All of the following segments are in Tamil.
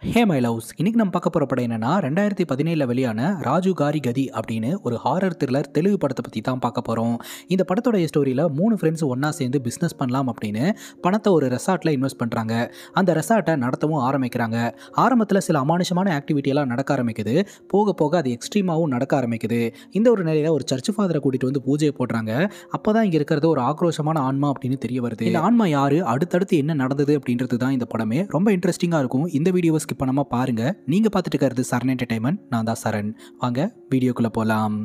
ஹே மை லவ்ஸ் இன்னைக்கு நம்ம பார்க்க போகிற படம் என்னன்னா ரெண்டாயிரத்தி பதினேழில் வெளியான ராஜு காரி கதி அப்படின்னு ஒரு ஹாரர் த்ரில்லர் தெலுங்கு படத்தை பற்றி தான் பார்க்க போகிறோம் இந்த படத்தோடைய ஸ்டோரியில் மூணு ஃப்ரெண்ட்ஸ் ஒன்றா சேர்ந்து பிஸ்னஸ் பண்ணலாம் அப்படின்னு பணத்தை ஒரு ரெசார்ட்டில் இன்வெஸ்ட் பண்ணுறாங்க அந்த ரெசார்ட்டை நடத்தவும் ஆரம்பிக்கிறாங்க ஆரம்பத்தில் சில அமானுஷமான ஆக்டிவிட்டியெல்லாம் நடக்க ஆரம்பிக்குது போக போக அது எக்ஸ்ட்ரீமாகவும் நடக்க ஆரம்பிக்குது இந்த ஒரு நிலையில் ஒரு சர்ச் ஃபாதரை கூட்டிகிட்டு வந்து பூஜையை போடுறாங்க அப்போ தான் இங்கே இருக்கிறது ஒரு ஆக்ரோஷமான ஆன்மா அப்படின்னு தெரிய வருது இந்த ஆன்மா யாரு அடுத்தடுத்து என்ன நடந்தது அப்படின்றது தான் இந்த படமே ரொம்ப இன்ட்ரெஸ்டிங்காக இருக்கும் இந்த வீடியோவை ஸ்கிப் பண்ணாமல் பாருங்க நீங்கள் பார்த்துட்டு இருக்கிறது சரண் என்டர்டைன்மெண்ட் நான் தான் சரண் வாங்க வீடியோக்குள்ளே போகலாம்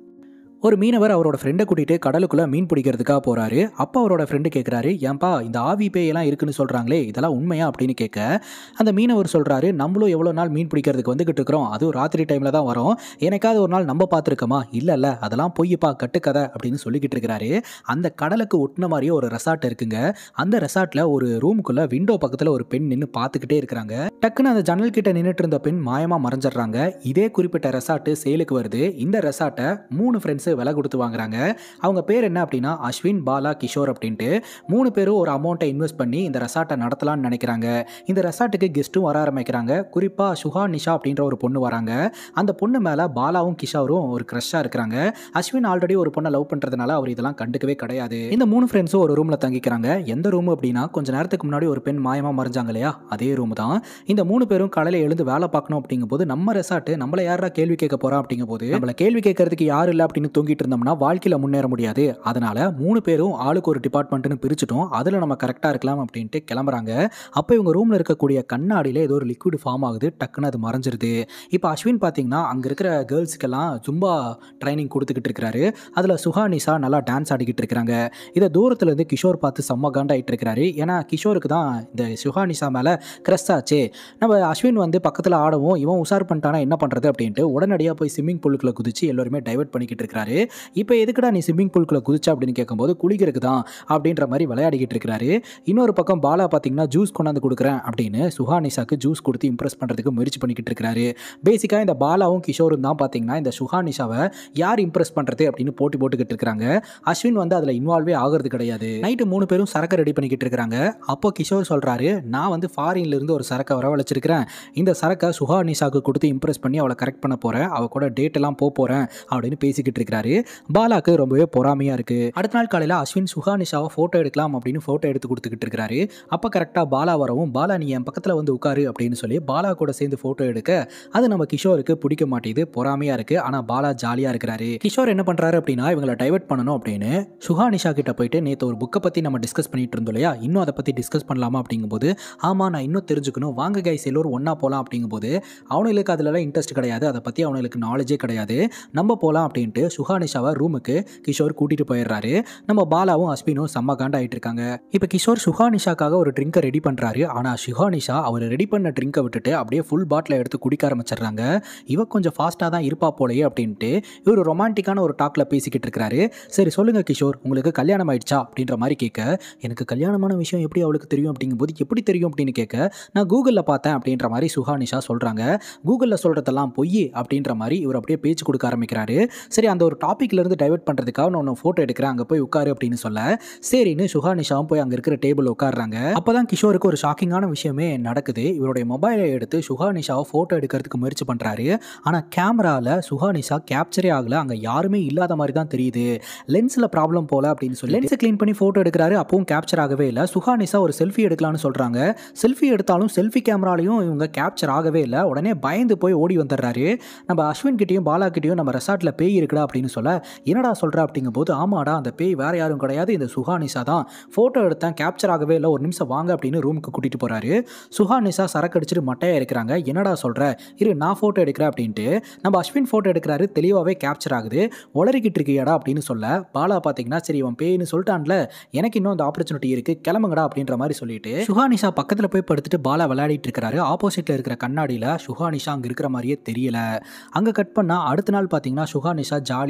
ஒரு மீனவர் அவரோட ஃப்ரெண்டை கூட்டிட்டு கடலுக்குள்ள மீன் பிடிக்கிறதுக்காக போறாரு அப்போ அவரோட ஃப்ரெண்டு கேட்குறாரு ஏன்பா இந்த ஆவி பேயெல்லாம் இருக்குன்னு சொல்றாங்களே இதெல்லாம் உண்மையா அப்படின்னு கேட்க அந்த மீனவர் சொல்றாரு நம்மளும் எவ்வளோ நாள் மீன் பிடிக்கிறதுக்கு வந்துகிட்டு இருக்கிறோம் அதுவும் ராத்திரி டைம்ல தான் வரும் எனக்காவது ஒரு நாள் நம்ம பார்த்துருக்கோமா இல்லை இல்லை அதெல்லாம் பொய்யப்பா கட்டுக்கதை அப்படின்னு சொல்லிக்கிட்டு இருக்கிறாரு அந்த கடலுக்கு ஒட்டின மாதிரியே ஒரு ரெசார்ட் இருக்குங்க அந்த ரெசார்ட்ல ஒரு ரூமுக்குள்ள விண்டோ பக்கத்தில் ஒரு பெண் நின்று பார்த்துக்கிட்டே இருக்கிறாங்க டக்குன்னு அந்த ஜன்னல் கிட்ட நின்றுட்டு இருந்த பெண் மாயமா மறைஞ்சிடுறாங்க இதே குறிப்பிட்ட ரெசார்ட் சேலுக்கு வருது இந்த ரெசார்ட்டை மூணு ஃப்ரெண்ட்ஸ் விலை கொடுத்து வாங்குறாங்க அவங்க பேர் என்ன அப்படின்னா அஸ்வின் பாலா கிஷோர் அப்படின்ட்டு மூணு பேரும் ஒரு அமௌண்ட்டை இன்வெஸ்ட் பண்ணி இந்த ரெசார்ட்டை நடத்தலாம்னு நினைக்கிறாங்க இந்த ரெசார்ட்டுக்கு கெஸ்ட்டும் வர ஆரம்பிக்கிறாங்க குறிப்பாக சுஹா நிஷா அப்படின்ற ஒரு பொண்ணு வராங்க அந்த பொண்ணு மேலே பாலாவும் கிஷோரும் ஒரு க்ரஷ்ஷாக இருக்கிறாங்க அஸ்வின் ஆல்ரெடி ஒரு பொண்ணை லவ் பண்ணுறதுனால அவர் இதெல்லாம் கண்டுக்கவே கிடையாது இந்த மூணு ஃப்ரெண்ட்ஸும் ஒரு ரூமில் தங்கிக்கிறாங்க எந்த ரூம் அப்படின்னா கொஞ்ச நேரத்துக்கு முன்னாடி ஒரு பெண் மாயமாக மறைஞ்சாங்க இல்லையா அதே ரூம் தான் இந்த மூணு பேரும் காலையில் எழுந்து வேலை பார்க்கணும் அப்படிங்கும்போது நம்ம ரெசார்ட் நம்மளை யாரா கேள்வி கேட்க போறா அப்படிங்கும்போது நம்மள கேள்வி கேட்கறதுக்கு யாரும் இல்லை அப்படின்னு தூங்கிட்டு இருந்தோம்னா வாழ்க்கையில் முன்னேற முடியாது அதனால மூணு பேரும் ஆளுக்கு ஒரு டிபார்ட்மெண்ட்னு பிரிச்சுட்டோம் அதில் நம்ம கரெக்டாக இருக்கலாம் அப்படின்ட்டு கிளம்புறாங்க அப்போ இவங்க ரூமில் இருக்கக்கூடிய கண்ணாடியில் ஏதோ ஒரு லிக்விட் ஃபார்ம் ஆகுது டக்குன்னு அது மறைஞ்சிருது இப்போ அஸ்வின் பார்த்தீங்கன்னா அங்கே இருக்கிற கேர்ள்ஸுக்கெல்லாம் ஜும்பா ட்ரைனிங் கொடுத்துக்கிட்டு இருக்கிறாரு அதில் சுஹா நிஷா நல்லா டான்ஸ் ஆடிக்கிட்டு இருக்கிறாங்க இதை தூரத்துலேருந்து கிஷோர் பார்த்து செம்ம காண்டாயிட்டு இருக்கிறாரு ஏன்னா கிஷோருக்கு தான் இந்த சுஹா நிஷா மேலே க்ரெஸ் ஆச்சு நம்ம அஸ்வின் வந்து பக்கத்தில் ஆடவும் இவன் உஷார் பண்ணிட்டானா என்ன பண்ணுறது அப்படின்ட்டு உடனடியாக போய் ஸ்விம்மிங் பூலுக்குள்ள குதிச்சு எல்லாருமே டைவர்ட் பண்ணிக்கிட்டு இருக்காரு இப்போ எதுக்குடா நீ ஸ்விம்மிங் பூலுக்குள்ள குதிச்ச அப்படின்னு கேட்கும்போது குளிக்கிறதுக்கு தான் அப்படின்ற மாதிரி விளையாடிக்கிட்டு இருக்கிறாரு இன்னொரு பக்கம் பாலா பார்த்தீங்கன்னா ஜூஸ் கொண்டாந்து கொடுக்குறேன் அப்படின்னு சுஹா நிஷாக்கு ஜூஸ் கொடுத்து இம்ப்ரெஸ் பண்ணுறதுக்கு முயற்சி பண்ணிக்கிட்டு இருக்கிறாரு பேசிக்காக இந்த பாலாவும் கிஷோரும் தான் பார்த்தீங்கன்னா இந்த சுஹா நிஷாவை யார் இம்ப்ரெஸ் பண்ணுறது அப்படின்னு போட்டி போட்டுக்கிட்டு இருக்காங்க அஸ்வின் வந்து அதில் இன்வால்வே ஆகிறது கிடையாது நைட்டு மூணு பேரும் சரக்கு ரெடி பண்ணிக்கிட்டு இருக்காங்க அப்போ கிஷோர் சொல்கிறாரு நான் வந்து ஃபாரின்ல இருந்து ஒரு சரக்கை வரவழைச்சிருக்கிறேன் இந்த சரக்கை சுஹா நிஷாக்கு கொடுத்து இம்ப்ரெஸ் பண்ணி அவளை கரெக்ட் பண்ண போகிறேன் அவ கூட டேட் எல்லாம் போக போகிறேன் அப்படின்னு பேசிக்கிட்டு இருக்கிறாரு பாலாக்கு ரொம்பவே பொறாமையாக இருக்குது அடுத்த நாள் காலையில் அஸ்வின் சுஹா நிஷாவை ஃபோட்டோ எடுக்கலாம் அப்படின்னு ஃபோட்டோ எடுத்து கொடுத்துக்கிட்டு இருக்கிறாரு அப்போ கரெக்டாக பாலா வரவும் பாலா நீ என் பக்கத்தில் வந்து உட்காரு அப்படின்னு சொல்லி பாலா கூட சேர்ந்து ஃபோட்டோ எடுக்க அது நம்ம கிஷோருக்கு பிடிக்க மாட்டேது பொறாமையாக இருக்குது ஆனால் பாலா ஜாலியாக இருக்கிறாரு கிஷோர் என்ன பண்ணுறாரு அப்படின்னா இவங்களை டைவர்ட் பண்ணணும் அப்படின்னு சுஹா நிஷா கிட்ட போயிட்டு நேற்று ஒரு புக்கை பற்றி நம்ம டிஸ்கஸ் பண்ணிட்டு இருந்தோம் இல்லையா இன்னும் அதை பற்றி டிஸ்கஸ் பண்ணலாமா அப்படிங்கும்போது ஆமாம் நான் இன்னும் தெரிஞ்சுக்கணும் வாங்க கைஸ் எல்லோரும் ஒன்றா போகலாம் அப்படிங்கும்போது அவனுங்களுக்கு அதுலலாம் இன்ட்ரெஸ்ட் கிடையாது அதை பற்றி அவனுக்கு நாலேஜே கிடையாது நம்ம போகலாம் அப்படின்ட்டு சுஹா நிஷாவை ரூமுக்கு கிஷோர் கூட்டிகிட்டு போயிடுறாரு நம்ம பாலாவும் அஸ்வினும் செம்ம காண்டா ஆயிட்டு இருக்காங்க இப்போ கிஷோர் சுஹா நிஷாக்காக ஒரு ட்ரிங்கை ரெடி பண்ணுறாரு ஆனால் சுஹா நிஷா அவர் ரெடி பண்ண ட்ரிங்கை விட்டுட்டு அப்படியே ஃபுல் பாட்டில் எடுத்து குடிக்க ஆரம்பிச்சிடுறாங்க இவ கொஞ்சம் ஃபாஸ்ட்டாக தான் இருப்பா போலயே அப்படின்ட்டு இவர் ரொமான்டிக்கான ஒரு டாக்ல பேசிக்கிட்டு இருக்கிறாரு சரி சொல்லுங்க கிஷோர் உங்களுக்கு கல்யாணம் ஆயிடுச்சா அப்படின்ற மாதிரி கேட்க எனக்கு கல்யாணமான விஷயம் எப்படி அவளுக்கு தெரியும் அப்படிங்கும்போது எப்படி தெரியும் அப்படின்னு கேட்க நான் கூகுளில் பார்த்தேன் அப்படின்ற மாதிரி சுஹா நிஷா சொல்கிறாங்க கூகுளில் சொல்கிறதெல்லாம் பொய் அப்படின்ற மாதிரி இவர் அப்படியே பேச்சு கொடுக்க ஆரம்பிக்கிறாரு சரி அந்த ஒரு டாப்பிக்ல இருந்து டைவர்ட் பண்ணுறதுக்காக நான் ஒன்று ஃபோட்டோ எடுக்கிறேன் அங்கே போய் உட்காரு அப்படின்னு சொல்ல சரின்னு சுஹா நிஷாவும் போய் அங்கே இருக்கிற டேபிள் உட்காடுறாங்க அப்போ தான் கிஷோருக்கு ஒரு ஷாக்கிங்கான விஷயமே நடக்குது இவருடைய மொபைலை எடுத்து சுஹா நிஷாவை ஃபோட்டோ எடுக்கிறதுக்கு முயற்சி பண்ணுறாரு ஆனால் கேமராவில் சுஹா நிஷா கேப்சரே ஆகல அங்கே யாருமே இல்லாத மாதிரி தான் தெரியுது லென்ஸில் ப்ராப்ளம் போல அப்படின்னு சொல்லி லென்ஸை க்ளீன் பண்ணி ஃபோட்டோ எடுக்கிறாரு அப்பவும் கேப்சர் ஆகவே இல்லை சுஹா நிஷா ஒரு செல்ஃபி எடுக்கலாம்னு சொல்கிறாங்க செல்ஃபி எடுத்தாலும் செல்ஃபி கேமராலையும் இவங்க கேப்சர் ஆகவே இல்லை உடனே பயந்து போய் ஓடி வந்துடுறாரு நம்ம அஸ்வின் கிட்டேயும் பாலா கிட்டேயும் நம்ம ரெசார்ட்டில் பேய் இருக்குடா அப்படின்னு சொல்ல என்னடா சொல்கிற அப்படிங்கும்போது ஆமாடா அந்த பேய் வேற யாரும் கிடையாது இந்த சுஹா நிஷா தான் ஃபோட்டோ எடுத்தேன் கேப்சர் ஆகவே இல்லை ஒரு நிமிஷம் வாங்க அப்படின்னு ரூமுக்கு கூட்டிகிட்டு போகிறாரு சுஹா நிஷா சரக்கு அடிச்சுட்டு மட்டையாக இருக்கிறாங்க என்னடா சொல்கிற இரு நான் ஃபோட்டோ எடுக்கிறேன் அப்படின்ட்டு நம்ம அஸ்வின் ஃபோட்டோ எடுக்கிறாரு தெளிவாகவே கேப்சர் ஆகுது உளறிக்கிட்டு இருக்கியாடா அப்படின்னு சொல்ல பாலா பார்த்தீங்கன்னா சரி இவன் பேய்னு சொல்லிட்டான்ல எனக்கு இன்னும் அந்த ஆப்பர்ச்சுனிட்டி இருக்குது கிளம்புங்கடா அப்படின்ற மாதிரி சொல்லிட்டு சுஹானிஷா பக்கத்தில் போய் படுத்துட்டு பாலா விளையாடிட்டு இருக்கிறாரு ஆப்போசிட்டில் இருக்கிற கண்ணாடியில் சுஹானிஷா அங்கே இருக்கிற மாதிரியே தெரியல அங்கே கட் பண்ணால் அடுத்த நாள் பார்த்தீங்கன்னா சுஹானிஷா ஜாலியாக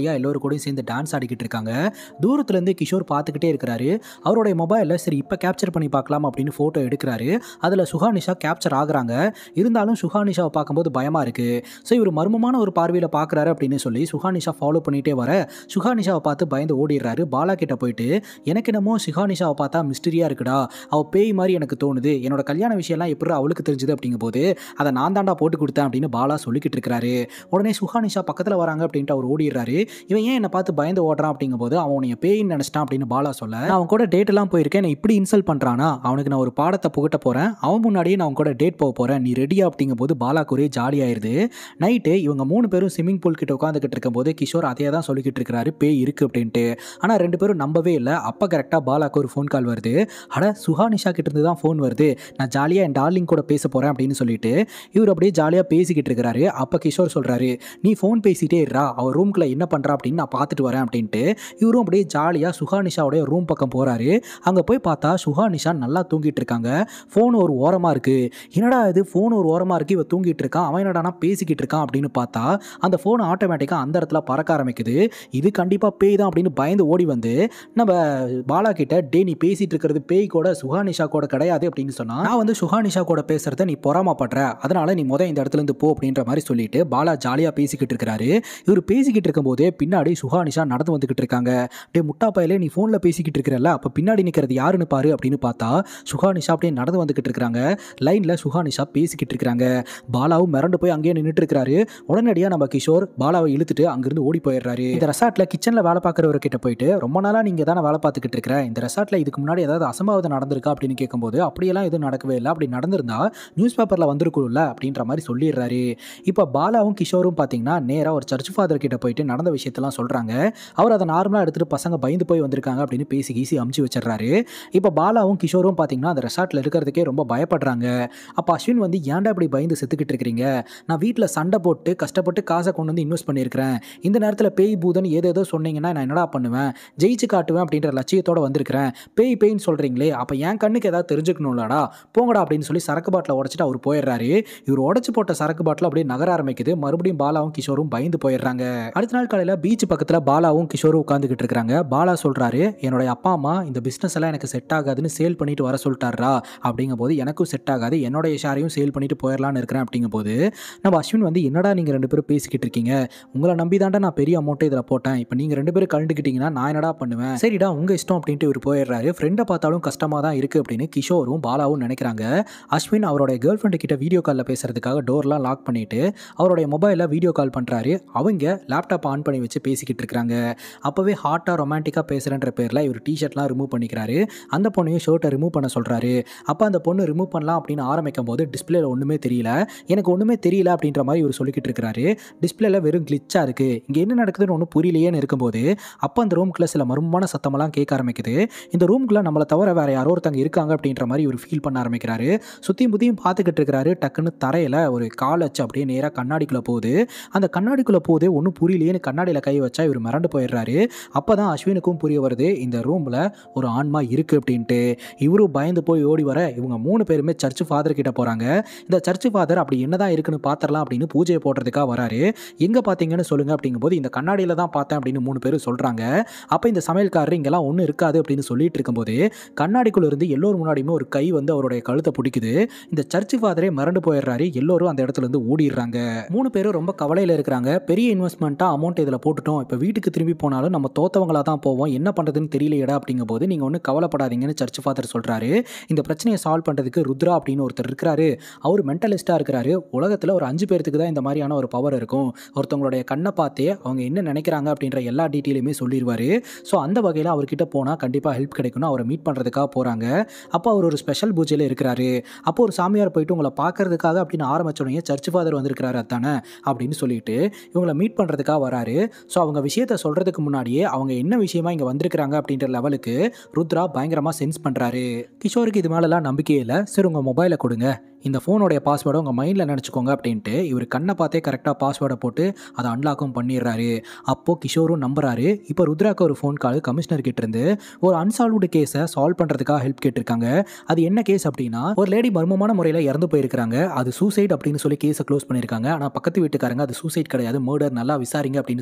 ஜாலியாக எல்லோரும் கூடயும் சேர்ந்து டான்ஸ் ஆடிக்கிட்டு இருக்காங்க தூரத்துலேருந்து கிஷோர் பார்த்துக்கிட்டே இருக்கிறாரு அவருடைய மொபைலில் சரி இப்போ கேப்சர் பண்ணி பார்க்கலாம் அப்படின்னு ஃபோட்டோ எடுக்கிறாரு அதில் சுகானிஷா கேப்சர் ஆகுறாங்க இருந்தாலும் சுகானிஷாவை பார்க்கும்போது பயமாக இருக்குது ஸோ இவர் மர்மமான ஒரு பார்வையில் பார்க்குறாரு அப்படின்னு சொல்லி சுகானிஷா ஃபாலோ பண்ணிகிட்டே வர சுகானிஷாவை பார்த்து பயந்து ஓடிடுறாரு பாலா கிட்ட போயிட்டு எனக்கு என்னமோ சுகானிஷாவை பார்த்தா மிஸ்டரியாக இருக்குடா அவள் பேய் மாதிரி எனக்கு தோணுது என்னோட கல்யாண விஷயம்லாம் எப்படி அவளுக்கு தெரிஞ்சுது அப்படிங்கும்போது அதை நான் தாண்டா போட்டு கொடுத்தேன் அப்படின்னு பாலா சொல்லிக்கிட்டு இருக்கிறாரு உடனே சுகானிஷா பக்கத்தில் வராங்க அப்படின்ட்டு அவர் ஓடிடுறாரு இவன் ஏன் என்னை பார்த்து பயந்து ஓடுறான் அப்படிங்கும்போது அவன் உன்னைய பேயின்னு நினச்சிட்டான் அப்படின்னு பாலா சொல்ல நான் அவன் கூட டேட் எல்லாம் போயிருக்கேன் என்னை இப்படி இன்சல்ட் பண்ணுறானா அவனுக்கு நான் ஒரு பாடத்தை புகட்ட போகிறேன் அவன் முன்னாடியே நான் அவன் கூட டேட் போக போகிறேன் நீ ரெடியா அப்படிங்கும்போது பாலாக்கு ஒரே ஜாலியாயிருது நைட்டு இவங்க மூணு பேரும் ஸ்விம்மிங் பூல் கிட்ட உட்காந்துக்கிட்டு இருக்கும்போது கிஷோர் அதே தான் சொல்லிக்கிட்டு இருக்கிறாரு பேய் இருக்கு அப்படின்ட்டு ஆனால் ரெண்டு பேரும் நம்பவே இல்லை அப்போ கரெக்டாக பாலாக்கு ஒரு ஃபோன் கால் வருது அட சுஹானிஷா கிட்ட இருந்து தான் ஃபோன் வருது நான் ஜாலியாக என் டார்லிங் கூட பேச போகிறேன் அப்படின்னு சொல்லிட்டு இவர் அப்படியே ஜாலியாக பேசிக்கிட்டு இருக்கிறாரு அப்போ கிஷோர் சொல்கிறாரு நீ ஃபோன் பேசிட்டே இருடா அவள் ரூம்குள்ளே என்ன பண்ணுறா அப்படின்னு நான் பார்த்துட்டு வரேன் அப்படின்ட்டு இவரும் அப்படியே ஜாலியாக சுஹானிஷாவுடைய ரூம் பக்கம் போகிறாரு அங்கே போய் பார்த்தா சுஹானிஷா நல்லா தூங்கிட்டு இருக்காங்க ஃபோன் ஒரு ஓரமாக இருக்குது என்னடா இது ஃபோன் ஒரு ஓரமாக இருக்குது இவ தூங்கிட்டு இருக்கான் அவன் என்னடானா பேசிக்கிட்டு இருக்கான் அப்படின்னு பார்த்தா அந்த ஃபோன் ஆட்டோமேட்டிக்காக அந்த இடத்துல பறக்க ஆரம்பிக்குது இது கண்டிப்பாக பேய் தான் அப்படின்னு பயந்து ஓடி வந்து நம்ம பாலா கிட்ட டே நீ பேசிட்டு இருக்கிறது பேய் கூட சுஹானிஷா கூட கிடையாது அப்படின்னு சொன்னா நான் வந்து சுஹானிஷா கூட பேசுறத நீ பொறாமப்படுற அதனால நீ முத இந்த இடத்துல இருந்து போ அப்படின்ற மாதிரி சொல்லிட்டு பாலா ஜாலியாக பேசிக்கிட்டு இருக்கிறாரு இவர் பேசிக்கிட்டு இருக்கும்போதே பின்னாடி சுஹானிஷா நடந்து வந்துகிட்டு இருக்காங்க டே முட்டா பயலே நீ ஃபோனில் பேசிக்கிட்டு இருக்கிறல்ல அப்போ பின்னாடி நிற்கிறது யாருன்னு பாரு அப்படின்னு பார்த்தா சுஹானிஷா அப்படியே நடந்து வந்துகிட்டு இருக்கிறாங்க லைனில் சுஹானிஷா பேசிக்கிட்டு இருக்கிறாங்க பாலாவும் மிரண்டு போய் அங்கேயே நின்றுட்டு இருக்கிறாரு உடனடியாக நம்ம கிஷோர் பாலாவை இழுத்துட்டு அங்கிருந்து ஓடி போயிடுறாரு இந்த ரெசார்ட்ல கிச்சனில் வேலை பார்க்குறவர்கிட்ட போயிட்டு ரொம்ப நாளாக நீங்கள் தானே வேலை பார்த்துக்கிட்டு இருக்கிற இந்த ரெசார்ட்ல இதுக்கு முன்னாடி ஏதாவது அசம்பாவிதம் நடந்திருக்கா அப்படின்னு கேட்கும்போது அப்படியெல்லாம் எதுவும் நடக்கவே இல்லை அப்படி நடந்திருந்தா நியூஸ் பேப்பரில் வந்திருக்கும்ல அப்படின்ற மாதிரி சொல்லிடுறாரு இப்போ பாலாவும் கிஷோரும் பார்த்தீங்கன்னா நேராக ஒரு சர்ச் ஃபாதர் கிட்ட போயிட்டு நடந்த விஷயத்தெல்லாம் சொல்கிறாங்க அவர் அதை நார்மலாக எடுத்துகிட்டு பசங்க பயந்து போய் வந்திருக்காங்க அப்படின்னு பேசி கீசி அமுச்சு வச்சிடுறாரு இப்போ பாலாவும் கிஷோரும் பார்த்தீங்கன்னா அந்த ரெசார்ட்டில் இருக்கிறதுக்கே ரொம்ப பயப்படுறாங்க அப்போ அஸ்வின் வந்து ஏன்டா இப்படி பயந்து செத்துக்கிட்டு இருக்கிறீங்க நான் வீட்டில் சண்டை போட்டு கஷ்டப்பட்டு காசை கொண்டு வந்து இன்வெஸ்ட் பண்ணியிருக்கிறேன் இந்த நேரத்தில் பேய் பூதன் ஏதேதோ சொன்னீங்கன்னா நான் என்னடா பண்ணுவேன் ஜெயிச்சு காட்டுவேன் அப்படின்ற லட்சியத்தோட வந்திருக்கிறேன் பேய் பேய்ன்னு சொல்கிறீங்களே அப்போ என் கண்ணுக்கு ஏதாவது தெரிஞ்சுக்கணும்லடா போங்கடா அப்படின்னு சொல்லி சரக்கு பாட்டில் உடச்சிட்டு அவர் போயிடுறாரு இவர் உடச்சு போட்ட சரக்கு பாட்டில் அப்படியே நகர ஆரம்பிக்குது மறுபடியும் பாலாவும் கிஷோரும் பயந்து போயிடுறாங்க அடுத்த நாள் காலையில் பீச் பக்கத்தில் பாலாவும் கிஷோரும் உட்காந்துக்கிட்டு இருக்காங்க பாலா சொல்கிறாரு என்னுடைய அப்பா அம்மா இந்த பிஸ்னஸ் எல்லாம் எனக்கு செட் ஆகாதுன்னு சேல் பண்ணிட்டு வர சொல்லிட்டாரா அப்படிங்கும்போது எனக்கும் செட் ஆகாது என்னுடைய ஷேரையும் சேல் பண்ணிட்டு போயிடலான்னு இருக்கிறேன் அப்படிங்கும்போது நம்ம அஸ்வின் வந்து என்னடா நீங்கள் ரெண்டு பேரும் பேசிக்கிட்டு இருக்கீங்க உங்களை நம்பி தாண்டா நான் பெரிய அமௌண்ட்டை இதில் போட்டேன் இப்போ நீங்கள் ரெண்டு பேரும் கலந்துக்கிட்டீங்கன்னா நான் என்னடா பண்ணுவேன் சரிடா உங்கள் இஷ்டம் அப்படின்ட்டு இவர் போயிடுறாரு ஃப்ரெண்டை பார்த்தாலும் கஷ்டமாக தான் இருக்குது அப்படின்னு கிஷோரும் பாலாவும் நினைக்கிறாங்க அஸ்வின் அவருடைய கேர்ள் ஃப்ரெண்டு கிட்ட வீடியோ காலில் பேசுறதுக்காக டோர்லாம் லாக் பண்ணிட்டு அவருடைய மொபைலில் வீடியோ கால் பண்ணுறாரு அவங்க லேப்டாப் ஆன் பண்ணி வச்சு பேசிக்கிட்டு இருக்காங்க அப்போவே ஹாட்டாக ரொமான்டிக்காக பேசுகிறன்ற பேரில் இவர் டிஷர்ட்லாம் ரிமூவ் பண்ணிக்கிறாரு அந்த பொண்ணையும் ஷர்ட்டை ரிமூவ் பண்ண சொல்கிறாரு அப்போ அந்த பொண்ணு ரிமூவ் பண்ணலாம் அப்படின்னு ஆரம்பிக்கும் போது டிஸ்பிளேல ஒன்றுமே தெரியல எனக்கு ஒன்றுமே தெரியல அப்படின்ற மாதிரி இவர் சொல்லிக்கிட்டு இருக்கிறாரு டிஸ்பிளேல வெறும் கிளிச்சாக இருக்குது இங்கே என்ன நடக்குதுன்னு ஒன்றும் புரியலையேன்னு இருக்கும்போது அப்போ அந்த ரூம்குள்ளே சில மர்மமான சத்தமெல்லாம் கேட்க ஆரம்பிக்குது இந்த ரூம்குள்ளே நம்மளை தவிர வேற யாரோ ஒருத்தங்க இருக்காங்க அப்படின்ற மாதிரி இவர் ஃபீல் பண்ண ஆரம்பிக்கிறாரு சுற்றியும் புத்தியும் பார்த்துக்கிட்டு இருக்கிறாரு டக்குன்னு தரையில் ஒரு கால் வச்சு அப்படியே நேராக கண்ணாடிக்குள்ளே போகுது அந்த கண்ணாடிக்குள்ளே போகுது ஒன்றும் புரியலையேன்னு கண்ணாடியில் கை வச்சா இவர் மிரண்டு போயிடுறாரு அப்போ தான் அஸ்வினுக்கும் புரிய வருது இந்த ரூமில் ஒரு ஆன்மா இருக்குது அப்படின்ட்டு இவரும் பயந்து போய் ஓடி வர இவங்க மூணு பேருமே சர்ச் ஃபாதர் கிட்ட போகிறாங்க இந்த சர்ச் ஃபாதர் அப்படி என்னதான் இருக்குன்னு பார்த்துடலாம் அப்படின்னு பூஜையை போடுறதுக்காக வராரு எங்கே பார்த்தீங்கன்னு சொல்லுங்க அப்படிங்கும்போது இந்த கண்ணாடியில் தான் பார்த்தேன் அப்படின்னு மூணு பேர் சொல்கிறாங்க அப்போ இந்த சமையல்காரர் இங்கெல்லாம் ஒன்றும் இருக்காது அப்படின்னு சொல்லிட்டு இருக்கும்போது கண்ணாடிக்குள்ள இருந்து எல்லோரும் முன்னாடியுமே ஒரு கை வந்து அவருடைய கழுத்தை பிடிக்குது இந்த சர்ச் ஃபாதரே மறந்து போயிடுறாரு எல்லோரும் அந்த இடத்துல இருந்து ஓடிடுறாங்க மூணு பேரும் ரொம்ப கவலையில் இருக்கிறாங்க பெரிய இன்வெஸ்ட்மெண்ட்டாக அமௌண்ட் இதில் போட்டுட்டோம் இப்போ வீட்டுக்கு திரும்பி போனாலும் நம்ம தோத்தவங்களா தான் போவோம் என்ன பண்ணுறதுன்னு தெரியலையடா அப்படிங்கும்போது நீங்கள் ஒன்றும் கவலைப்படாதீங்கன்னு சர்ச் ஃபாதர் சொல்கிறாரு இந்த பிரச்சனையை சால்வ் பண்ணுறதுக்கு ருத்ரா அப்படின்னு ஒருத்தர் இருக்கிறாரு அவர் மென்டலிஸ்ட்டாக இருக்கிறாரு உலகத்தில் ஒரு அஞ்சு பேர்த்துக்கு தான் இந்த மாதிரியான ஒரு பவர் இருக்கும் ஒருத்தவங்களுடைய கண்ணை பார்த்தே அவங்க என்ன நினைக்கிறாங்க அப்படின்ற எல்லா டீட்டெயிலுமே சொல்லிடுவார் ஸோ அந்த வகையில் அவர்கிட்ட போனால் கண்டிப்பாக ஹெல்ப் கிடைக்கும்னு அவரை மீட் பண்ணுறதுக்காக போகிறாங்க அப்போ அவர் ஒரு ஸ்பெஷல் பூஜையில் இருக்கிறாரு அப்போ ஒரு சாமியார் போயிட்டு உங்களை பார்க்கறதுக்காக அப்படின்னு ஆரம்பிச்சோடனே சர்ச் ஃபாதர் வந்திருக்கிறாரு அதானே அப்படின்னு சொல்லிட்டு இவங்களை மீட் பண்ணுறதுக்காக வராரு ஸோ அவங்க விஷயத்த சொல்கிறதுக்கு முன்னாடியே அவங்க என்ன விஷயமா இங்கே வந்திருக்கிறாங்க அப்படின்ற லெவலுக்கு ருத்ரா பயங்கரமாக சென்ஸ் பண்ணுறாரு கிஷோருக்கு இது மேலெல்லாம் நம்பிக்கையே இல்லை சரி உங்கள் மொபைலை கொடுங்க இந்த ஃபோனோடைய பாஸ்வேர்டை உங்கள் மைண்டில் நினச்சிக்கோங்க அப்படின்ட்டு இவர் கண்ணை பார்த்தே கரெக்டாக பாஸ்வேர்டை போட்டு அதை அன்லாக்கும் பண்ணிடுறாரு அப்போது கிஷோரும் நம்புறாரு இப்போ ருத்ராக்கு ஒரு ஃபோன் கால் கமிஷனர் கிட்ட இருந்து ஒரு அன்சால்வ்டு கேஸை சால்வ் பண்ணுறதுக்காக ஹெல்ப் கேட்டிருக்காங்க அது என்ன கேஸ் அப்படின்னா ஒரு லேடி மர்மமான முறையில் இறந்து போயிருக்காங்க அது சூசைட் அப்படின்னு சொல்லி கேஸை க்ளோஸ் பண்ணியிருக்காங்க ஆனால் பக்கத்து வீட்டுக்காரங்க அது சூசைட் கிடையாது மர்டர் நல்லா விசாரிங்க அப்படின்னு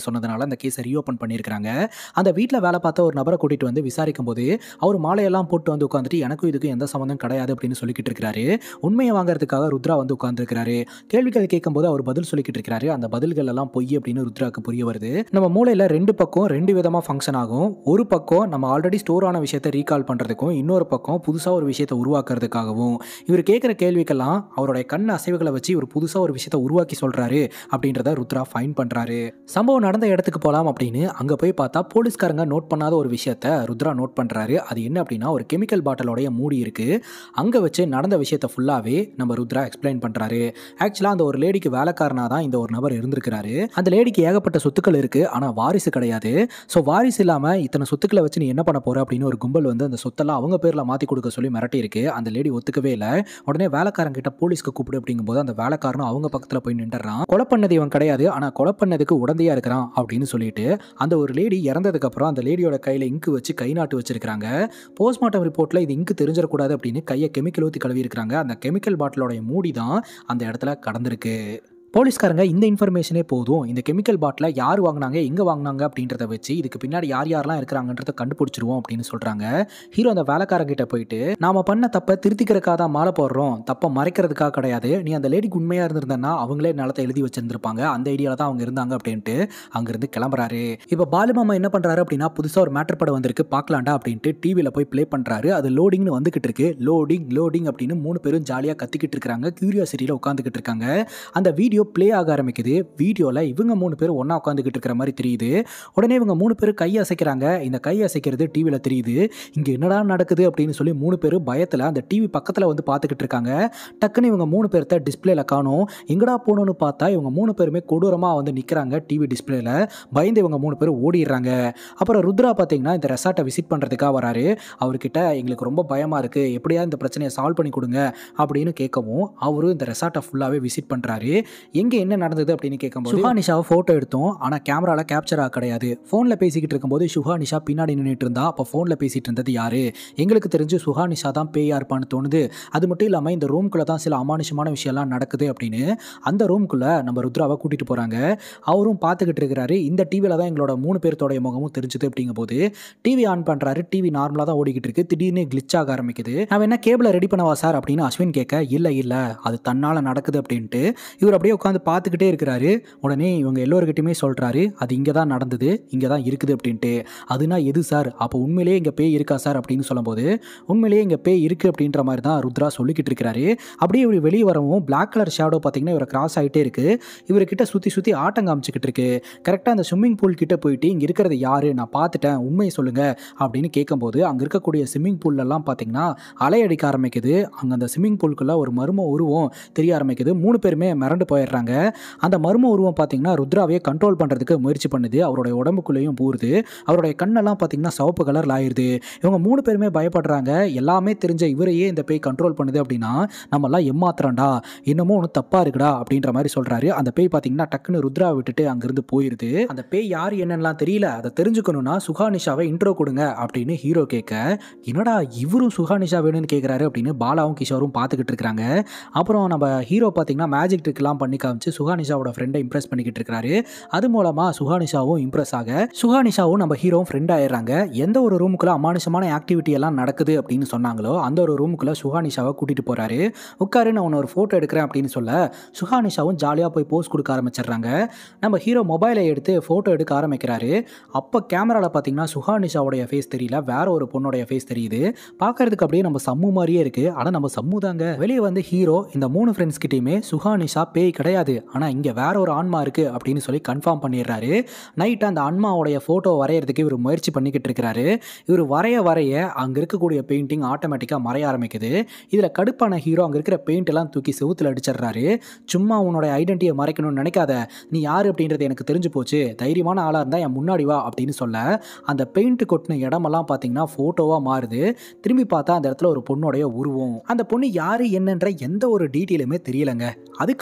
சொன்னதுனால அந்த கேஸை ரீஓப்பன் பண்ணியிருக்காங்க அந்த வீட்டில் வேலை பார்த்த ஒரு நபரை கூட்டிகிட்டு வந்து விசாரிக்கும் போது அவர் மாலையெல்லாம் போட்டு வந்து உட்காந்துட்டு எனக்கும் இதுக்கும் எந்த சம்மந்தம் கிடையாது அப்படின்னு சொல்லிக்கிட்டு இருக்கிறாரு உண்மையை வாங்குறதுக்காக ருத்ரா வந்து உட்காந்துருக்கிறாரு கேள்விகள் கேட்கும்போது அவர் பதில் சொல்லிக்கிட்டு இருக்காரு அந்த பதில்கள் எல்லாம் பொய் அப்படின்னு ருத்ராக்கு புரிய வருது நம்ம மூளையில் ரெண்டு பக்கம் ரெண்டு விதமாக ஃபங்க்ஷன் ஆகும் ஒரு பக்கம் நம்ம ஆல்ரெடி ஸ்டோர் ஆன விஷயத்தை ரீகால் பண்ணுறதுக்கும் இன்னொரு பக்கம் புதுசாக ஒரு விஷயத்தை உருவாக்குறதுக்காகவும் இவர் கேட்குற கேள்விக்கெல்லாம் அவருடைய கண் அசைவுகளை வச்சு இவர் புதுசாக ஒரு விஷயத்தை உருவாக்கி சொல்கிறாரு அப்படின்றத ருத்ரா ஃபைன் பண்ணுறாரு சம்பவம் நடந்த இடத்துக்கு போகலாம் அப்படின்னு அங்கே போய் பார்த்தா போலீஸ்காரங்க நோட் பண்ணாத ஒரு விஷயத்த ருத்ரா நோட் பண்ணுறாரு அது என்ன அப்படின்னா ஒரு கெமிக்கல் பாட்டிலோடைய மூடி இருக்குது அங்கே வச்சு நடந்த விஷயத்தை ஃபுல்லாகவே நம்ம ருத்ரா எக்ஸ்பிளைன் பண்ணுறாரு ஆக்சுவலாக அந்த ஒரு லேடிக்கு வேலைக்காரனாக தான் இந்த ஒரு நபர் இருந்திருக்கிறாரு அந்த லேடிக்கு ஏகப்பட்ட சொத்துக்கள் இருக்குது ஆனால் வாரிசு கிடையாது ஸோ வாரிசு இல்லாமல் இத்தனை சொத்துக்களை வச்சு நீ என்ன பண்ண போற அப்படின்னு ஒரு கும்பல் வந்து அந்த சொத்தெல்லாம் அவங்க பேரில் மாற்றி கொடுக்க சொல்லி மிரட்டி இருக்கு அந்த லேடி ஒத்துக்கவே இல்லை உடனே வேலைக்காரன் கிட்ட போலீஸ்க்கு கூப்பிடு அப்படிங்கும்போது அந்த வேலைக்காரனும் அவங்க பக்கத்தில் போய் நின்றுறான் கொலை பண்ணது இவன் கிடையாது ஆனால் கொலை பண்ணதுக்கு உடந்தையா இருக்கிறான் அப்படின்னு சொல்லிட்டு அந்த ஒரு லேடி இறந்ததுக்கு அப்புறம் அந்த லேடியோட கையில் இங்கு வச்சு கை நாட்டு வச்சிருக்காங்க போஸ்ட்மார்ட்டம் ரிப்போர்ட்டில் இது இங்கு தெரிஞ்சிடக்கூடாது அப்படின்னு கையை கெமிக்கல் ஊற்றி கழுவி இருக்காங்க அந்த கெமிக்கல் பாட்டிலோடைய மூடி தான் அந்த இடத்துல கடந்திருக்கு போலீஸ்காரங்க இந்த இன்ஃபர்மேஷனே போதும் இந்த கெமிக்கல் பாட்டில் யார் வாங்கினாங்க எங்கே வாங்கினாங்க அப்படின்றத வச்சு இதுக்கு பின்னாடி யார் யாரெல்லாம் இருக்கிறாங்கன்றத கண்டுபிடிச்சிருவோம் அப்படின்னு சொல்கிறாங்க ஹீரோ அந்த வேலைக்காரங்கிட்ட போயிட்டு நாம பண்ண தப்பை திருத்திக்கிறதுக்காக தான் மாலை போடுறோம் தப்பை மறைக்கிறதுக்காக கிடையாது நீ அந்த லேடிக்கு உண்மையாக இருந்திருந்தனா அவங்களே நிலத்தை எழுதி வச்சிருந்திருப்பாங்க அந்த ஐடியாவில் தான் அவங்க இருந்தாங்க அப்படின்ட்டு அங்கேருந்து கிளம்புறாரு இப்போ பாலுமாமா என்ன பண்ணுறாரு அப்படின்னா புதுசாக ஒரு மேட்டர் படம் வந்திருக்கு பார்க்கலாண்டா அப்படின்ட்டு டிவியில் போய் ப்ளே பண்ணுறாரு அது லோடிங்னு வந்துக்கிட்டு இருக்கு லோடிங் லோடிங் அப்படின்னு மூணு பேரும் ஜாலியாக கத்திக்கிட்டு இருக்காங்க கியூரியாசிட்டியில் உட்காந்துக்கிட்டு இருக்காங்க அந்த வீடியோ ப்ளே ஆக ஆரம்பிக்குது வீடியோவில் இவங்க மூணு பேர் ஒன்றா உட்காந்துக்கிட்டு இருக்கிற மாதிரி தெரியுது உடனே இவங்க மூணு பேரும் கை அசைக்கிறாங்க இந்த கை அசைக்கிறது டிவியில் தெரியுது இங்கே என்னடா நடக்குது அப்படின்னு சொல்லி மூணு பேரும் பயத்தில் அந்த டிவி பக்கத்தில் வந்து பார்த்துக்கிட்டு இருக்காங்க டக்குன்னு இவங்க மூணு பேர்த்த டிஸ்பிளேல காணும் எங்கடா போகணும்னு பார்த்தா இவங்க மூணு பேருமே கொடூரமாக வந்து நிற்கிறாங்க டிவி டிஸ்பிளேல பயந்து இவங்க மூணு பேரும் ஓடிடுறாங்க அப்புறம் ருத்ரா பார்த்தீங்கன்னா இந்த ரெசார்ட்டை விசிட் பண்ணுறதுக்காக வராரு அவர்கிட்ட எங்களுக்கு ரொம்ப பயமாக இருக்குது எப்படியா இந்த பிரச்சனையை சால்வ் பண்ணி கொடுங்க அப்படின்னு கேட்கவும் அவரும் இந்த ரெசார்ட்டை ஃபுல்லாகவே விசிட் பண்ணுறாரு எங்கே என்ன நடந்தது அப்படின்னு கேட்கும்போது சுஹா நிஷாவை ஃபோட்டோ எடுத்தோம் ஆனால் கேமராவில் கேப்சர் ஆக கிடையாது ஃபோனில் பேசிக்கிட்டு இருக்கும்போது சுஹா நிஷா பின்னாடி நின்றுட்டு இருந்தா அப்போ ஃபோனில் பேசிகிட்டு இருந்தது யாரு எங்களுக்கு தெரிஞ்சு சுஹா நிஷா தான் பேயா இருப்பான்னு தோணுது அது மட்டும் இல்லாமல் இந்த ரூம்குள்ளே தான் சில அமானுஷமான விஷயம்லாம் நடக்குது அப்படின்னு அந்த ரூம்குள்ளே நம்ம ருத்ராவை கூட்டிகிட்டு போகிறாங்க அவரும் பார்த்துக்கிட்டு இருக்கிறாரு இந்த டிவியில் தான் எங்களோட மூணு பேர்த்தோடைய முகமும் தெரிஞ்சுது அப்படிங்கும்போது டிவி ஆன் பண்ணுறாரு டிவி நார்மலாக தான் ஓடிக்கிட்டு இருக்கு திடீர்னு glitch ஆக ஆரம்பிக்குது நான் என்ன கேபிளை ரெடி பண்ணவா சார் அப்படின்னு அஸ்வின் கேட்க இல்லை இல்லை அது தன்னால் நடக்குது அப்படின்ட்டு இவர் அப்படியே உட்காந்து பார்த்துக்கிட்டே இருக்கிறாரு உடனே இவங்க எல்லோருக்கிட்டையுமே சொல்கிறாரு அது இங்கே தான் நடந்தது இங்கே தான் இருக்குது அப்படின்ட்டு அதுனா எது சார் அப்போ உண்மையிலேயே இங்கே பேய் இருக்கா சார் அப்படின்னு சொல்லும்போது உண்மையிலேயே இங்கே பேய் இருக்குது அப்படின்ற மாதிரி தான் ருத்ரா சொல்லிக்கிட்டு இருக்கிறாரு அப்படியே இவர் வெளியே வரவும் பிளாக் கலர் ஷேடோ பார்த்தீங்கன்னா இவரை கிராஸ் ஆகிட்டே இருக்கு இவர்கிட்ட சுற்றி சுற்றி ஆட்டம் காமிச்சிக்கிட்டு இருக்கு கரெக்டாக அந்த ஸ்விம்மிங் பூல் கிட்ட போயிட்டு இங்கே இருக்கிறது யாரு நான் பார்த்துட்டேன் உண்மையை சொல்லுங்க அப்படின்னு கேட்கும்போது அங்கே இருக்கக்கூடிய ஸ்விம்மிங் பூல்லலாம் பார்த்தீங்கன்னா அலை அடிக்க ஆரம்பிக்குது அங்கே அந்த ஸ்விம்மிங் பூலுக்குள்ள ஒரு மர்ம உருவம் தெரிய ஆரம்பிக்குது மூணு பேருமே மிரண்டு போயிடுறாங்க அந்த மர்ம உருவம் பார்த்தீங்கன்னா ருத்ராவையே கண்ட்ரோல் பண்ணுறதுக்கு முயற்சி பண்ணுது அவருடைய உடம்புக்குள்ளேயும் பூருது அவருடைய கண்ணெல்லாம் பார்த்தீங்கன்னா சிவப்பு கலரில் ஆயிருது இவங்க மூணு பேருமே பயப்படுறாங்க எல்லாமே தெரிஞ்ச இவரையே இந்த பேய் கண்ட்ரோல் பண்ணுது அப்படின்னா நம்மலாம் ஏமாத்துறோம்டா இன்னமும் ஒன்று தப்பாக இருக்குடா அப்படின்ற மாதிரி சொல்கிறாரு அந்த பேய் பார்த்தீங்கன்னா டக்குன்னு ருத்ரா விட்டுட்டு அங்கேருந்து போயிருது அந்த பேய் யார் என்னன்னுலாம் தெரியல அதை தெரிஞ்சுக்கணும்னா சுகானிஷாவை இன்ட்ரோ கொடுங்க அப்படின்னு ஹீரோ கேட்க என்னடா இவரும் சுகானிஷா வேணும்னு கேட்குறாரு அப்படின்னு பாலாவும் கிஷோரும் பார்த்துக்கிட்டு இருக்கிறாங்க அப்புறம் நம்ம ஹீரோ பார்த்தீங்கன்னா மேஜிக் ட்ரிக்லாம் பண்ணி காமிச்சு சுகானிஷாவோட ஃப்ரெண்டை இம்ப்ரெஸ் பண்ணிக்கிட்டு இருக்காரு அது மூலமாக சுகானிஷாவும் இம்ப்ரெஸ் ஆக சுகானிஷாவும் நம்ம ஹீரோவும் ஃப்ரெண்ட் ஆயிடுறாங்க எந்த ஒரு ரூமுக்குள்ள அமானுஷமான ஆக்டிவிட்டி எல்லாம் நடக்குது அப்படின்னு சொன்னாங்களோ அந்த ஒரு ரூமுக்குள்ள சுகானிஷாவை கூட்டிட்டு போறாரு உட்காரு நான் உன்னை ஒரு ஃபோட்டோ எடுக்கிறேன் அப்படின்னு சொல்ல சுகானிஷாவும் ஜாலியாக போய் போஸ் கொடுக்க ஆரம்பிச்சிடுறாங்க நம்ம ஹீரோ மொபைலை எடுத்து ஃபோட்டோ எடுக்க ஆரம்பிக்கிறாரு அப்போ கேமராவில் பார்த்தீங்கன்னா சுகானிஷாவுடைய ஃபேஸ் தெரியல வேற ஒரு பொண்ணோடைய ஃபேஸ் தெரியுது பார்க்கறதுக்கு அப்படியே நம்ம சம்மு மாதிரியே இருக்கு ஆனால் நம்ம சம்மு தாங்க வெளியே வந்து ஹீரோ இந்த மூணு ஃப்ரெண்ட்ஸ் கிட்டயுமே சுகானிஷா பேய் கிடையாது ஆனால் இங்கே வேற ஒரு ஆன்மா இருக்கு அப்படின்னு சொல்லி கன்ஃபார்ம் பண்ணிடுறாரு நைட் அந்த ஆன்மாவுடைய ஃபோட்டோ வரையறதுக்கு இவர் முயற்சி பண்ணிக்கிட்டு இருக்கிறாரு இவர் வரைய வரைய அங்கே இருக்கக்கூடிய பெயிண்டிங் ஆட்டோமேட்டிக்காக மறைய ஆரம்பிக்குது இதில் கடுப்பான ஹீரோ அங்கே இருக்கிற பெயிண்ட் எல்லாம் தூக்கி செவுத்துல அடிச்சிடுறாரு சும்மா உன்னோட ஐடென்டிட்டியை மறைக்கணும்னு நினைக்காத நீ யார் அப்படின்றது எனக்கு தெரிஞ்சு போச்சு தைரியமான ஆளாக இருந்தால் என் முன்னாடி வா அப்படின்னு சொல்ல அந்த பெயிண்ட் கொட்டின இடமெல்லாம் பார்த்தீங்கன்னா ஃபோட்டோவாக மாறுது திரும்பி பார்த்தா அந்த இடத்துல ஒரு பொண்ணோடைய உருவம் அந்த பொண்ணு யாரு என்னன்ற எந்த ஒரு டீட்டெயிலுமே தெரியலங்க அதுக்கப்புறம் நம்ம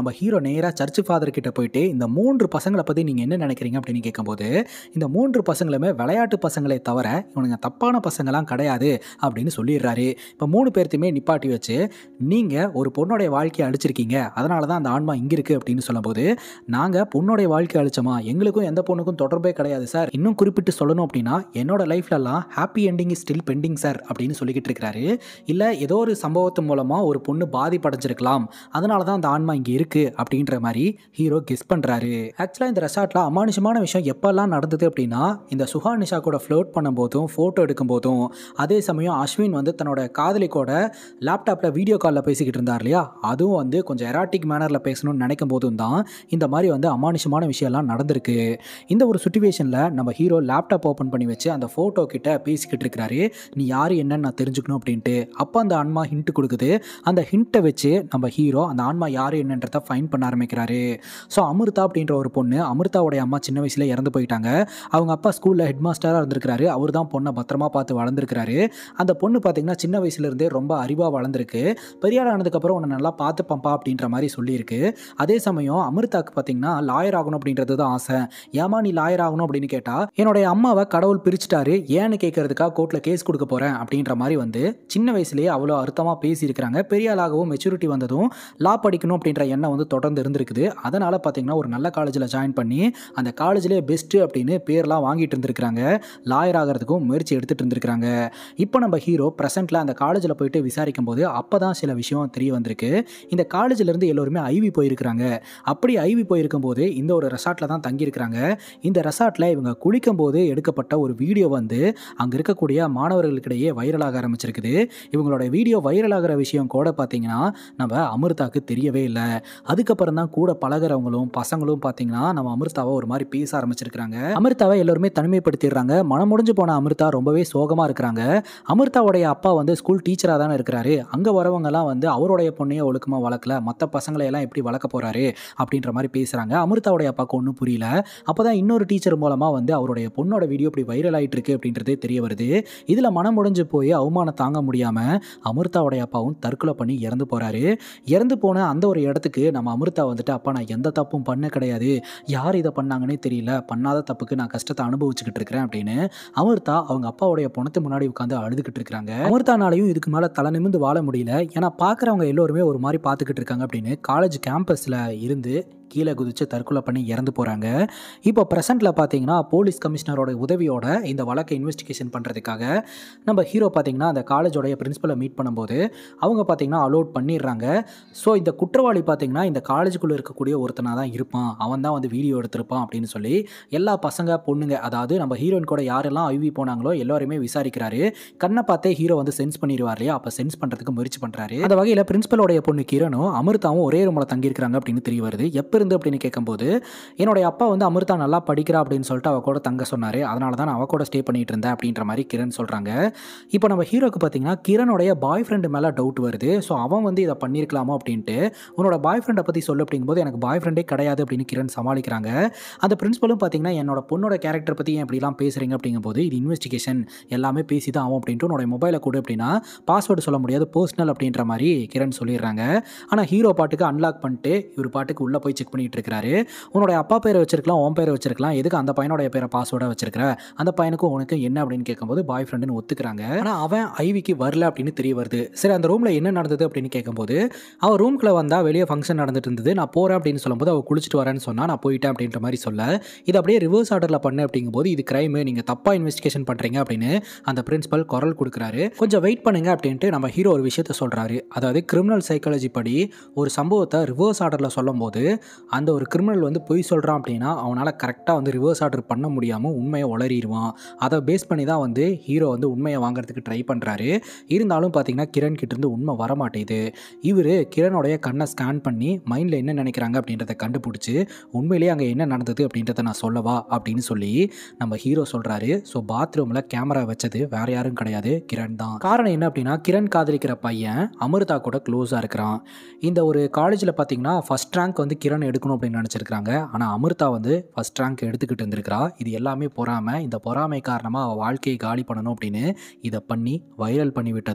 நம்ம ஹீரோ நேராக சர்ச் ஃபாதர் கிட்ட போயிட்டு இந்த மூன்று பசங்களை பற்றி நீங்கள் என்ன நினைக்கிறீங்க அப்படின்னு கேட்கும்போது இந்த மூன்று பசங்களுமே விளையாட்டு பசங்களே தவிர இவனுங்க தப்பான பசங்களாம் கிடையாது அப்படின்னு சொல்லிடுறாரு இப்போ மூணு பேர்த்தையுமே நிப்பாட்டி வச்சு நீங்கள் ஒரு பொண்ணோடைய வாழ்க்கையை அழிச்சிருக்கீங்க அதனால தான் அந்த ஆன்மா இங்கே இருக்குது அப்படின்னு சொல்லும்போது நாங்கள் பொண்ணோடைய வாழ்க்கை அழிச்சோமா எங்களுக்கும் எந்த பொண்ணுக்கும் தொடர்பே கிடையாது சார் இன்னும் குறிப்பிட்டு சொல்லணும் அப்படின்னா என்னோட லைஃப்லலாம் happy ending is still pending sir அப்படின்னு சொல்லிக்கிட்டு இருக்கிறாரு இல்லை ஏதோ ஒரு சம்பவத்து மூலமாக ஒரு பொண்ணு பாதிப்படைஞ்சிருக்கலாம் அதனால தான் அந்த ஆன்மா இங்கே இருக்குது அப்படின்ற மாதிரி ஹீரோ கெஸ் பண்ணுறாரு ஆக்சுவலாக இந்த ரெசார்ட்டில் அமானுஷமான விஷயம் எப்போல்லாம் நடந்தது அப்படின்னா இந்த சுஹா நிஷா கூட ஃப்ளோட் பண்ணும்போதும் ஃபோட்டோ எடுக்கும்போதும் அதே சமயம் அஸ்வின் வந்து தன்னோட காதலிக்கோட லேப்டாப்பில் வீடியோ காலில் பேசிக்கிட்டு இருந்தார் இல்லையா அதுவும் வந்து கொஞ்சம் எராட்டிக் மேனரில் பேசணும்னு நினைக்கும் போதும் தான் இந்த மாதிரி வந்து அமானுஷமான விஷயம்லாம் நடந்திருக்கு இந்த ஒரு சுச்சுவேஷனில் நம்ம ஹீரோ லேப்டாப் ஓப்பன் பண்ணி வச்சு அந்த ஃபோட்டோ கிட்ட பேசிக்கிட்டு இருக்கிறாரு நீ யார் என்னன்னு நான் தெரிஞ்சுக்கணும் அப்படின்ட்டு அப்போ அந்த ஆன்மா ஹிண்ட் கொடுக்குது அந்த ஹிண்ட்டை வச்சு நம்ம ஹீரோ அந்த ஆன்மா யார் என்னன்றதை ஃபைன் பண்ண ஆரம்பிக்கிறாரு ஸோ அமிர்தா அப்படின்ற ஒரு பொண்ணு அமிர்தாவுடைய அம்மா சின்ன வயசில் இறந்து போயிட்டாங்க அவங்க அப்பா ஸ்கூலில் ஹெட் மாஸ்டராக இருந்திருக்கிறாரு அவர் தான் பொண்ணை பத்திரமா பார்த்து வளர்ந்துருக்கிறாரு அந்த பொண்ணு பார்த்தீங்கன்னா சின்ன வயசுலேருந்தே ரொம்ப அறிவாக வளர்ந்துருக்கு பெரியார் ஆனதுக்கப்புறம் உன்னை நல்லா பார்த்துப்பம்பா அப்படின்ற மாதிரி சொல்லியிருக்கு அதே சமயம் அமிர்தாக்கு பார்த்தீங்கன்னா லாயர் ஆகணும் அப்படின்றது தான் ஆசை ஏமா நீ லாயர் ஆகணும் அப்படின்னு கேட்டால் என்னுடைய அம்மாவை கடவுள் பிரிச்சுட்டாரு ஏன்னு கேட்கறதுக்காக கோர்ட்டில் கேஸ் கொடுக்க போகிறேன் அப்படின்ற மாதிரி வந்து சின்ன வயசுலேயே அவ்வளோ அர்த்தமாக பேசியிருக்கிறாங்க பெரிய ஆளாகவும் மெச்சூரிட்டி வந்ததும் லா படிக்கணும் அப்படின்ற எண்ணம் வந்து தொடர்ந்து இருந்திருக்குது அதனால் பார்த்தீங்கன்னா ஒரு நல்ல காலேஜில் ஜாயின் பண்ணி அந்த காலேஜ்லேயே பெஸ்ட்டு அப்படின்னு பேர்லாம் வாங்கிட்டு இருந்திருக்கிறாங்க லாயர் ஆகிறதுக்கும் முயற்சி எடுத்துகிட்டு இருந்திருக்கிறாங்க இப்போ நம்ம ஹீரோ ப்ரெசென்ட்டில் அந்த காலேஜில் போயிட்டு விசாரிக்கும் போது அப்போ தான் சில விஷயம் தெரிய வந்திருக்கு இந்த காலேஜிலேருந்து எல்லோருமே ஐவி போயிருக்கிறாங்க அப்படி ஐவி போயிருக்கும் போது இந்த ஒரு ரெசார்ட்டில் தான் தங்கியிருக்கிறாங்க இந்த ரெசார்ட்டில் இவங்க குளிக்கும் போது எடுக்கப்பட்ட ஒரு வீடியோ வந்து அங்கே இருக்கக்கூடிய மாணவர்களுக்கிடையே வைரலாக ஆரம்பிச்சிருக்குது இவங்களோட வீடியோ வைரல் ஆகிற விஷயம் கூட பார்த்தீங்கன்னா நம்ம அமிர்தாக்கு தெரியவே இல்லை அதுக்கப்புறம் தான் கூட பழகிறவங்களும் பசங்களும் பார்த்தீங்கன்னா நம்ம அமிர்தாவை ஒரு மாதிரி பேச ஆரம்பிச்சிருக்கிறாங்க அமிர்தாவை எல்லோருமே தனிமைப்படுத்திடுறாங்க மனம் முடிஞ்சு போன அமிர்தா ரொம்பவே சோகமாக இருக்கிறாங்க அமிர்தாவுடைய அப்பா வந்து ஸ்கூல் டீச்சராக தானே இருக்கிறாரு அங்கே வரவங்கலாம் வந்து அவருடைய பொண்ணையே ஒழுக்கமாக வளர்க்கல மற்ற பசங்களை எல்லாம் எப்படி வளர்க்க போகிறாரு அப்படின்ற மாதிரி பேசுகிறாங்க அமிர்தாவுடைய அப்பாவுக்கு ஒன்றும் புரியல அப்போ தான் இன்னொரு டீச்சர் மூலமாக வந்து அவருடைய பொண்ணோட வீடியோ இப்படி வைரல் ஆகிட்டு இருக்கு அப்படின்றதே தெரிய வருது இதில் மனம் முடிஞ்சு போய் அவமானம் தாங்க முடியாமல் அமிர்தாவுடைய அப்பாவும் தற்கொலை பண்ணி இறந்து போகிறாரு இறந்து போன அந்த ஒரு இடத்துக்கு நம்ம அமிர்தா வந்துட்டு அப்பா நான் எந்த தப்பும் பண்ண கிடையாது யார் இதை பண்ணாங்கன்னே தெரியல பண்ணாத தப்புக்கு நான் கஷ்டத்தை அனுபவிச்சுக்கிட்டு இருக்கிறேன் அப்படின்னு அமிர்தா அவங்க அப்பாவுடைய பொணத்து முன்னாடி உட்காந்து அழுதுகிட்டு இருக்காங்க அமிர்தானாலையும் இதுக்கு மேலே தலை நிமிந்து வாழ முடியல ஏன்னா பார்க்குறவங்க எல்லோருமே ஒரு மாதிரி பார்த்துக்கிட்டு இருக்காங்க அப்படின்னு காலேஜ் கேம்பஸில் இருந்து கீழே குதிச்சு தற்கொலை பண்ணி இறந்து போகிறாங்க இப்போ ப்ரெசென்ட்டில் பார்த்தீங்கன்னா போலீஸ் கமிஷனரோட உதவியோட இந்த வழக்கை இன்வெஸ்டிகேஷன் பண்ணுறதுக்காக நம்ம ஹீரோ பார்த்தீங்கன்னா அந்த காலேஜோடைய பிரின்ஸிபலை மீட் பண்ணும்போது அவங்க பார்த்தீங்கன்னா அலோட் பண்ணிடுறாங்க ஸோ இந்த குற்றவாளி பார்த்தீங்கன்னா இந்த காலேஜுக்குள்ளே இருக்கக்கூடிய ஒருத்தனாக தான் இருப்பான் அவன் தான் வந்து வீடியோ எடுத்திருப்பான் அப்படின்னு சொல்லி எல்லா பசங்க பொண்ணுங்க அதாவது நம்ம ஹீரோயின் கூட யாரெல்லாம் ஐவி போனாங்களோ எல்லாருமே விசாரிக்கிறாரு கண்ணை பார்த்தே ஹீரோ வந்து சென்ஸ் பண்ணிடுவார் இல்லையா அப்போ சென்ஸ் பண்ணுறதுக்கு முயற்சி பண்ணுறாரு அந்த வகையில் பிரின்சிபலோடைய பொண்ணு கிரணும் அமிர்தாவும் ஒரே ரூமில் தங்கியிருக்கிறாங்க அப்படின்னு தெரிய வருது எப்போ இருந்து அப்படின்னு கேட்கும்போது என்னுடைய அப்பா வந்து அமிர்தா நல்லா படிக்கிறா அப்படின்னு சொல்லிட்டு அவ கூட தங்க சொன்னார் அதனால தான் நான் அவ கூட ஸ்டே பண்ணிட்டு இருந்தேன் அப்படின்ற மாதிரி கிரண் சொல்கிறாங்க இப்போ நம்ம ஹீரோக்கு பார்த்தீங்கன்னா கிரணுடைய பாய் ஃப்ரெண்டு மேலே டவுட் வருது ஸோ அவன் வந்து இதை பண்ணியிருக்கலாமா அப்படின்ட்டு உன்னோட பாய் ஃப்ரெண்டை பற்றி சொல்லு அப்படிங்கும்போது எனக்கு பாய் ஃப்ரெண்டே கிடையாது அப்படின்னு கிரண் சமாளிக்கிறாங்க அந்த பிரின்சிபலும் பார்த்தீங்கன்னா என்னோட பொண்ணோட கேரக்டர் பற்றி ஏன் இப்படிலாம் பேசுகிறீங்க அப்படிங்கும்போது இது இன்வெஸ்டிகேஷன் எல்லாமே பேசி தான் ஆகும் அப்படின்ட்டு உன்னோட மொபைலை கொடு அப்படின்னா பாஸ்வேர்டு சொல்ல முடியாது பர்சனல் அப்படின்ற மாதிரி கிரண் சொல்லிடுறாங்க ஆனால் ஹீரோ பாட்டுக்கு அன்லாக் பண்ணிட்டு இவர் பாட்டுக்கு உள்ளே போய் செக் பண்ணிட்டு இருக்கிறாரு உன்னோட அப்பா பேரை வச்சிருக்கலாம் உன் பேரை வச்சிருக்கலாம் எதுக்கு அந்த பையனோட பேரை பாஸ்வேர்டாக வச்சிருக்கிற அந்த பையனுக்கும் உனக்கு என்ன அப்படின்னு கேட்கும்போது பாய் ஃப்ரெண்டுன்னு ஒத்துக்கிறாங்க ஆனால் அவன் ஐவிக்கு வரல அப்படின்னு தெரிய வருது சரி அந்த ரூமில் என்ன நடந்தது அப்படின்னு கேட்கும்போது அவன் ரூம்குள்ளே வந்தால் வெளியே ஃபங்க்ஷன் நடந்துட்டு இருந்தது நான் போகிறேன் அப்படின்னு சொல்லும்போது அவள் குளிச்சுட்டு வரேன்னு சொன்னால் நான் போயிட்டேன் அப்படின்ற மாதிரி சொல்ல இது அப்படியே ரிவர்ஸ் ஆர்டரில் பண்ணு அப்படிங்கும்போது இது கிரைமு நீங்கள் தப்பாக இன்வெஸ்டிகேஷன் பண்ணுறீங்க அப்படின்னு அந்த பிரின்சிபல் குரல் கொடுக்குறாரு கொஞ்சம் வெயிட் பண்ணுங்க அப்படின்ட்டு நம்ம ஹீரோ ஒரு விஷயத்த சொல்கிறாரு அதாவது கிரிமினல் சைக்காலஜி படி ஒரு சம்பவத்தை ரிவர்ஸ் ஆர்டரில் சொல்லும்போது அந்த ஒரு கிரிமினல் வந்து பொய் சொல்கிறான் அப்படின்னா அவனால் கரெக்டாக வந்து ரிவர்ஸ் ஆர்டர் பண்ண முடியாமல் உண்மையை உளறிடுவான் அதை பேஸ் பண்ணி தான் வந்து ஹீரோ வந்து உண்மையை வாங்குறதுக்கு ட்ரை பண்ணுறாரு இருந்தாலும் பார்த்தீங்கன்னா கிரண் கிட்டேருந்து உண்மை வரமாட்டேது இவர் கிரணோடைய கண்ணை ஸ்கேன் பண்ணி மைண்டில் என்ன நினைக்கிறாங்க அப்படின்றத கண்டுபிடிச்சி உண்மையிலேயே அங்கே என்ன நடந்தது அப்படின்றத நான் சொல்லவா அப்படின்னு சொல்லி நம்ம ஹீரோ சொல்கிறாரு ஸோ பாத்ரூமில் கேமரா வச்சது வேற யாரும் கிடையாது கிரண் தான் காரணம் என்ன அப்படின்னா கிரண் காதலிக்கிற பையன் அமிர்தா கூட க்ளோஸாக இருக்கிறான் இந்த ஒரு காலேஜில் பார்த்தீங்கன்னா ஃபஸ்ட் ரேங்க் வந்து கிரண் எடுக்கணும் அப்படின்னு நினச்சிருக்காங்க ஆனால் அமிர்தா வந்து ஃபஸ்ட் ரேங்க் எடுத்துக்கிட்டு இருந்திருக்கிறா இது எல்லாமே பொறாமை இந்த பொறாமை காரணமாக அவள் வாழ்க்கையை காலி பண்ணணும் அப்படின்னு இதை பண்ணி வைரல் பண்ணி விட்டதும்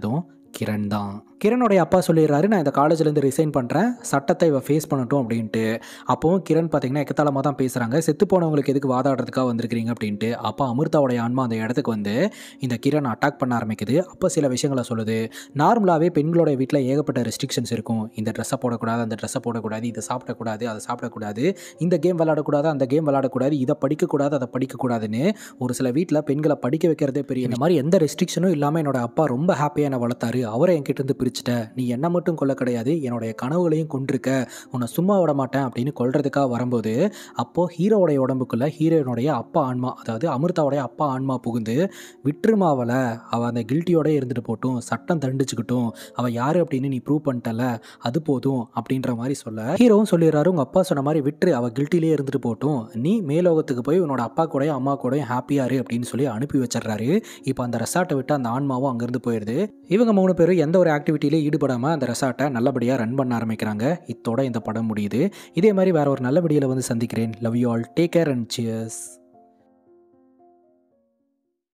கிரண் தான் கிரணுடைய அப்பா சொல்லிடுறாரு நான் இந்த காலேஜ்லேருந்து ரிசைன் பண்ணுறேன் சட்டத்தை இவ ஃபேஸ் பண்ணட்டும் அப்படின்ட்டு அப்போவும் கிரண் பார்த்தீங்கன்னா எக்கத்தாளமாக தான் பேசுகிறாங்க செத்து போனவங்களுக்கு எதுக்கு வாதாடுறதுக்காக வந்திருக்கிறீங்க அப்படின்ட்டு அப்போ அமிர்தாவுடைய ஆன்மா அந்த இடத்துக்கு வந்து இந்த கிரண் அட்டாக் பண்ண ஆரம்பிக்குது அப்போ சில விஷயங்களை சொல்லுது நார்மலாகவே பெண்களோட வீட்டில் ஏகப்பட்ட ரெஸ்ட்ரிக்ஷன்ஸ் இருக்கும் இந்த ட்ரெஸ்ஸை போடக்கூடாது அந்த ட்ரெஸ்ஸை போடக்கூடாது இதை சாப்பிடக்கூடாது அதை சாப்பிடக்கூடாது இந்த கேம் விளையாடக்கூடாது அந்த கேம் விளையாடக்கூடாது இதை படிக்கக்கூடாது அதை படிக்கக்கூடாதுன்னு ஒரு சில வீட்டில் பெண்களை படிக்க வைக்கிறதே பெரிய இந்த மாதிரி எந்த ரெஸ்ட்ரிக்ஷனும் இல்லாமல் என்னோட அப்பா ரொம்ப ஹாப்பியாக என்னை வளர்த்தாரு அவரை என்கிட்ட இருந்து பிரிச்சுட்ட நீ என்ன மட்டும் கொல்ல கிடையாது என்னுடைய கனவுகளையும் கொண்டிருக்க உன்னை சும்மா விட மாட்டேன் அப்படின்னு கொல்றதுக்காக வரும்போது அப்போது ஹீரோவுடைய உடம்புக்குள்ள ஹீரோயினுடைய அப்பா ஆன்மா அதாவது அமிர்தாவுடைய அப்பா ஆன்மா புகுந்து விட்டுருமாவல அவள் அந்த கில்ட்டியோட இருந்துட்டு போட்டும் சட்டம் தண்டிச்சுக்கிட்டும் அவள் யார் அப்படின்னு நீ ப்ரூவ் பண்ணிட்டல அது போதும் அப்படின்ற மாதிரி சொல்ல ஹீரோவும் சொல்லிடுறாரு உங்கள் அப்பா சொன்ன மாதிரி விட்டுரு அவள் கில்ட்டிலே இருந்துட்டு போட்டும் நீ மேலோகத்துக்கு போய் உன்னோட அப்பா கூடயும் அம்மா கூடயும் ஹாப்பியாக இரு அப்படின்னு சொல்லி அனுப்பி வச்சிடுறாரு இப்போ அந்த ரெசார்ட்டை விட்டு அந்த ஆன்மாவும் அங்கேருந்து போயிடுது இவங்க மூணு பேரும் எந்த ஒரு ஆக்டிவிட்டியிலே ஈடுபடாமல் அந்த ரெசார்ட்டை நல்லபடியாக ரன் பண்ண ஆரம்பிக்கிறாங்க இத்தோட இந்த படம் முடியுது இதே மாதிரி வேற ஒரு நல்ல வீடியோவில் வந்து சந்திக்கிறேன் love you all take care and cheers